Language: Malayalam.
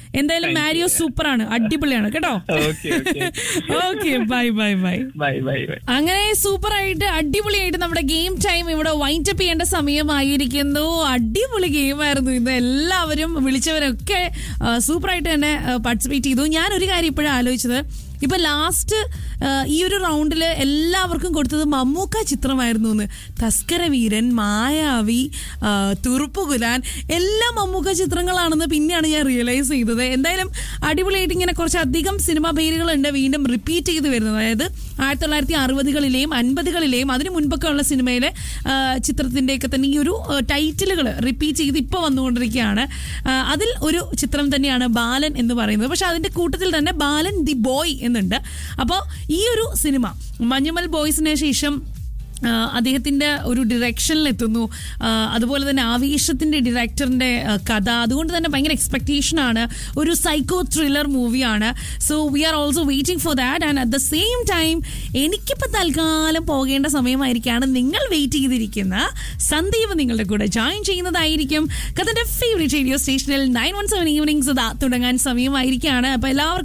എന്തായാലും മാരിയോ സൂപ്പറാണ് അടിപൊളിയാണ് കേട്ടോ okay okay okay bye bye bye bye bye bye അങ്ങനെ സൂപ്പർ ആയിട്ട് അടിപൊളിയായിട്ട് നമ്മുടെ ഗെയിം ടൈം ഇവിടെ വൈൻഡ് അപ്പ് ചെയ്യേണ്ട സമയമായിരിക്കുന്നു അടിപൊളി ഗെയിമായിരുന്നു ഇത് എല്ലാവരും വിളിച്ചവരൊക്കെ സൂപ്പർ ആയിട്ട് തന്നെ പാർട്ടിസിപ്പേറ്റ് ചെയ്തു ഞാൻ ഒരു കാര്യം ഇപ്പോഴും ആലോചിച്ചത് ഇപ്പൊ ലാസ്റ്റ് ഈ ഒരു റൗണ്ടിൽ എല്ലാവർക്കും കൊടുത്തത് മമ്മൂക്ക ചിത്രമായിരുന്നു എന്ന് തസ്കര വീരൻ മായാവി ആ, തുറുപ്പുകുലാൻ എല്ലാം മമ്മൂക്ക ചിത്രങ്ങളാണെന്ന് പിന്നെയാണ് ഞാൻ റിയലൈസ് ചെയ്തത് എന്തായാലും അടിപൊളിയായിട്ട് ഇങ്ങനെ കുറച്ചധികം സിനിമ പേരുകളുണ്ട് വീണ്ടും റിപ്പീറ്റ് ചെയ്ത് വരുന്നത് അതായത് ആയിരത്തി തൊള്ളായിരത്തി അറുപതുകളിലെയും അൻപതുകളിലെയും അതിന് മുൻപൊക്കെ ഉള്ള സിനിമയിലെ ആ, ചിത്രത്തിന്റെയൊക്കെ തന്നെ ഈ ഒരു ടൈറ്റിലുകൾ റിപ്പീറ്റ് ചെയ്ത് ഇപ്പോൾ വന്നുകൊണ്ടിരിക്കുകയാണ് ആ, അതിൽ ഒരു ചിത്രം തന്നെയാണ് ബാലൻ എന്ന് പറയുന്നത് പക്ഷെ അതിന്റെ കൂട്ടത്തിൽ തന്നെ ബാലൻ ദി ബോയ് എന്നുണ്ട് അപ്പോൾ ഈ ഒരു സിനിമ മഞ്ഞുമൽ ബോയ്സിന് ശേഷം ആ, അദ്ദേഹത്തിന്റെ ഒരു ഡിറക്ഷനിൽ എത്തുന്നു ആ, അതുപോലെ തന്നെ ആവേശത്തിന്റെ ഡയറക്ടറിന്റെ ആ, കഥ അതുകൊണ്ട് തന്നെ ഭയങ്കര എക്സ്പെക്ടേഷൻ ആണ് ഒരു സൈക്കോ ത്രില്ലർ മൂവിയാണ് so we are also waiting for that and at the same time എനിക്കിപ്പോൾ തൽക്കാലം പോകേണ്ട സമയമായിരിക്കാണ് നിങ്ങൾ വെയിറ്റ് ചെയ്തിരിക്കുന്ന സന്ദീപ് നിങ്ങളുടെ കൂടെ ജോയിൻ ചെയ്യുന്നതായിരിക്കും കഥന്റെ ഫേവറേറ്റ് റേഡിയോ സ്റ്റേഷനിൽ നയൻ വൺ സെവൻ ഈവനിങ്സ് തുടങ്ങാൻ സമയമായിരിക്കുകയാണ് അപ്പൊ എല്ലാവർക്കും